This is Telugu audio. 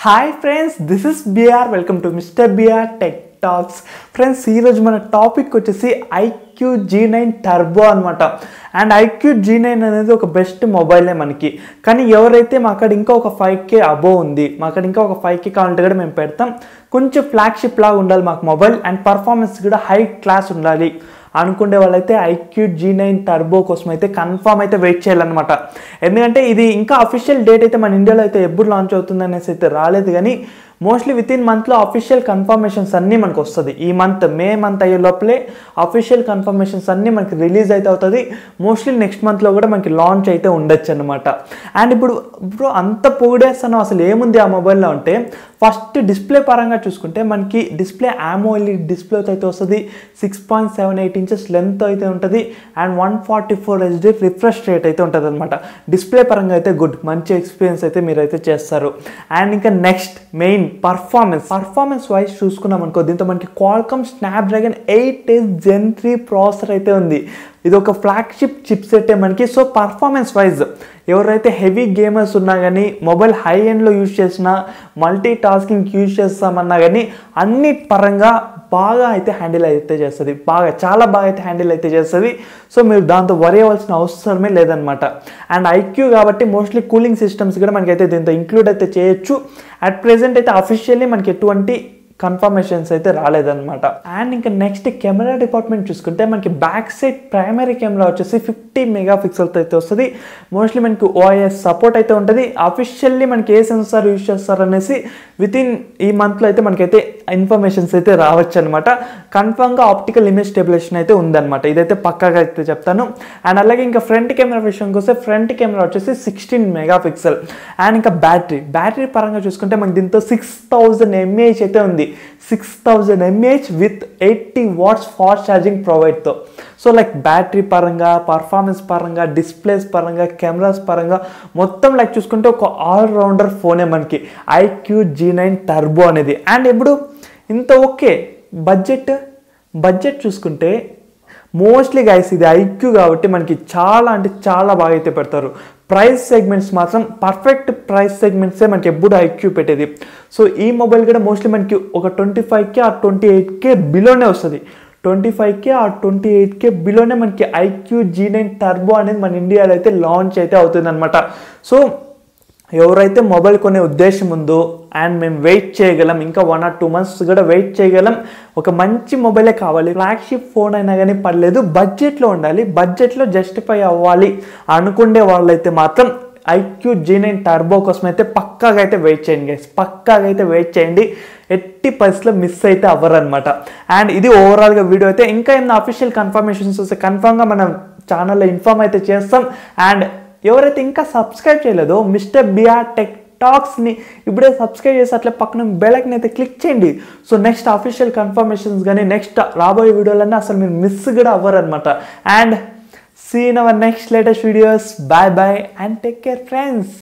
hi friends this is BR welcome to mister BR tech talks friends ఈరోజు మన టాపిక్ వచ్చేసి ఐక్యూ జీ నైన్ టర్బో అనమాట అండ్ ఐక్యూ జీ నైన్ అనేది ఒక బెస్ట్ మొబైలే మనకి కానీ ఎవరైతే మా అక్కడ ఇంకా ఒక ఫైవ్ కే అబో ఉంది మా అక్కడ ఇంకా ఒక ఫైవ్ కే కావాలంటే కూడా మేము పెడతాం కొంచెం ఫ్లాగ్షిప్ లాగా ఉండాలి మాకు మొబైల్ అండ్ పర్ఫార్మెన్స్ కూడా హై క్లాస్ ఉండాలి అనుకునే వాళ్ళైతే ఐక్యూ జీ నైన్ టర్బో కోసం అయితే కన్ఫామ్ అయితే వెయిట్ చేయాలన్నమాట ఎందుకంటే ఇది ఇంకా అఫీషియల్ డేట్ అయితే మన ఇండియాలో అయితే ఎప్పుడు లాంచ్ అవుతుంది అనేసి అయితే రాలేదు కానీ మోస్ట్లీ విత్ ఇన్ మంత్లో అఫీషియల్ కన్ఫర్మేషన్స్ అన్నీ మనకు వస్తుంది ఈ మంత్ మే మంత్ అయ్యే లోపలే అఫీషియల్ కన్ఫర్మేషన్స్ అన్నీ మనకి రిలీజ్ అయితే అవుతుంది మోస్ట్లీ నెక్స్ట్ మంత్లో కూడా మనకి లాంచ్ అయితే ఉండొచ్చు అనమాట అండ్ ఇప్పుడు ఇప్పుడు అంత పొగిడేస్తాను అసలు ఏముంది ఆ మొబైల్లో అంటే ఫస్ట్ డిస్ప్లే పరంగా చూసుకుంటే మనకి డిస్ప్లే ఆమోఎల్ఈ డిస్ప్లే అయితే వస్తుంది six point seven eight inches length అయితే ఉంటుంది and one forty four HD refresh rate అయితే ఉంటుంది అనమాట డిస్ప్లే పరంగా అయితే గుడ్ మంచి ఎక్స్పీరియన్స్ అయితే మీరైతే చేస్తారు అండ్ ఇంకా next main performance performance wise చూసుకున్నాం అనుకో దీంతో మనకి Qualcomm Snapdragon eight S gen three processor అయితే ఉంది ఇది ఒక ఫ్లాగ్షిప్ చిప్ సెట్ మనకి సో పర్ఫార్మెన్స్ వైజ్ ఎవరైతే హెవీ గేమర్స్ ఉన్నా కానీ మొబైల్ హై ఎండ్లో యూజ్ చేసినా మల్టీ టాస్కింగ్ యూజ్ చేస్తామన్నా కానీ అన్ని పరంగా బాగా అయితే హ్యాండిల్ అయితే చేస్తుంది బాగా చాలా బాగా అయితే హ్యాండిల్ అయితే చేస్తుంది సో మీరు దాంతో వరి అవ్వాల్సిన అవసరమే లేదనమాట అండ్ ఐక్యూ కాబట్టి మోస్ట్లీ కూలింగ్ సిస్టమ్స్ కూడా మనకైతే దీంతో ఇంక్లూడ్ అయితే చేయొచ్చు అట్ ప్రెసెంట్ అయితే అఫీషియల్లీ మనకి ఎటువంటి కన్ఫర్మేషన్స్ అయితే రాలేదన్నమాట అండ్ ఇంకా నెక్స్ట్ కెమెరా డిపార్ట్మెంట్ చూసుకుంటే మనకి బ్యాక్ సైడ్ ప్రైమరీ కెమెరా వచ్చేసి ఫిఫ్టీ మెగా పిక్సెల్తో అయితే వస్తుంది మోస్ట్లీ మనకి ఓఎస్ సపోర్ట్ అయితే ఉంటుంది అఫీషియల్లీ మనకి ఏ సెన్సార్ యూజ్ చేస్తారు అనేసి విత్ ఇన్ ఈ మంత్లో అయితే మనకైతే ఇన్ఫర్మేషన్స్ అయితే రావచ్చు అనమాట కన్ఫర్మ్గా ఆప్టికల్ ఇమేజ్ స్టెబిలేషన్ అయితే ఉందన్నమాట ఇదైతే పక్కాగా అయితే చెప్తాను అండ్ అలాగే ఇంకా ఫ్రంట్ కెమెరా విషయానికి వస్తే ఫ్రంట్ కెమెరా వచ్చేసి సిక్స్టీన్ మెగా పిక్సెల్ అండ్ ఇంకా బ్యాటరీ బ్యాటరీ పరంగా చూసుకుంటే మనకి దీంతో సిక్స్ థౌజండ్ ఎంఏహెచ్ అయితే ఉంది six thousand mAh with eighty watts fast charging ప్రొవైడ్తో సో లైక్ బ్యాటరీ పరంగా పర్ఫార్మెన్స్ పరంగా డిస్ప్లేస్ పరంగా కెమెరాస్ పరంగా మొత్తం లైక్ చూసుకుంటే ఒక ఆల్రౌండర్ ఫోనే మనకి ఐక్యూ జీ నైన్ టర్బో అనేది అండ్ ఇప్పుడు ఇంత ఓకే బడ్జెట్ బడ్జెట్ చూసుకుంటే మోస్ట్లీ గైస్ ఇది ఐక్యూ కాబట్టి మనకి చాలా అంటే చాలా బాగా అయితే పెడతారు ప్రైస్ సెగ్మెంట్స్ మాత్రం పర్ఫెక్ట్ ప్రైస్ సెగ్మెంట్సే మనకి ఎప్పుడు ఐక్యూ పెట్టేది సో ఈ మొబైల్ కూడా మోస్ట్లీ మనకి ఒక ట్వంటీ ఫైవ్కే ఆ ట్వంటీ ఎయిట్కే బిలోనే వస్తుంది ట్వంటీ ఫైవ్కే ఆ ట్వంటీ ఎయిట్కే బిలోనే మనకి ఐక్యూ జీ నైన్ టర్బో అనేది మన ఇండియాలో అయితే లాంచ్ అయితే అవుతుంది అనమాట సో ఎవరైతే మొబైల్ కొనే ఉద్దేశం ఉందో అండ్ మేము వెయిట్ చేయగలం ఇంకా వన్ ఆర్ టూ మంత్స్ కూడా వెయిట్ చేయగలం ఒక మంచి మొబైలే కావాలి ఫ్లాగ్షిప్ ఫోన్ అయినా కానీ పర్లేదు బడ్జెట్లో ఉండాలి బడ్జెట్లో జస్టిఫై అవ్వాలి అనుకునే వాళ్ళైతే మాత్రం ఐక్యూ జీ నైన్ టర్బో కోసం అయితే పక్కాగా అయితే వెయిట్ చేయండి గైస్ పక్కాగా అయితే వెయిట్ చేయండి ఎట్టి పరిస్థితిలో మిస్ అయితే అవ్వరు అనమాట అండ్ ఇది ఓవరాల్గా వీడియో అయితే ఇంకా ఏమైనా అఫీషియల్ కన్ఫర్మేషన్స్ వస్తే కన్ఫర్మ్గా మనం ఛానల్లో ఇన్ఫార్మ్ అయితే చేస్తాం అండ్ ఎవరైతే ఇంకా సబ్స్క్రైబ్ చేయలేదో మిస్టర్ బిఆర్ టెక్ టాక్స్ని ఇప్పుడే సబ్స్క్రైబ్ చేసి అట్లా పక్కన బెలక్ని అయితే క్లిక్ చేయండి సో నెక్స్ట్ అఫీషియల్ కన్ఫర్మేషన్స్ కానీ నెక్స్ట్ రాబోయే వీడియోలన్నీ అసలు మీరు మిస్ కూడా అవ్వరు అనమాట and see in our next latest videos bye bye and take care friends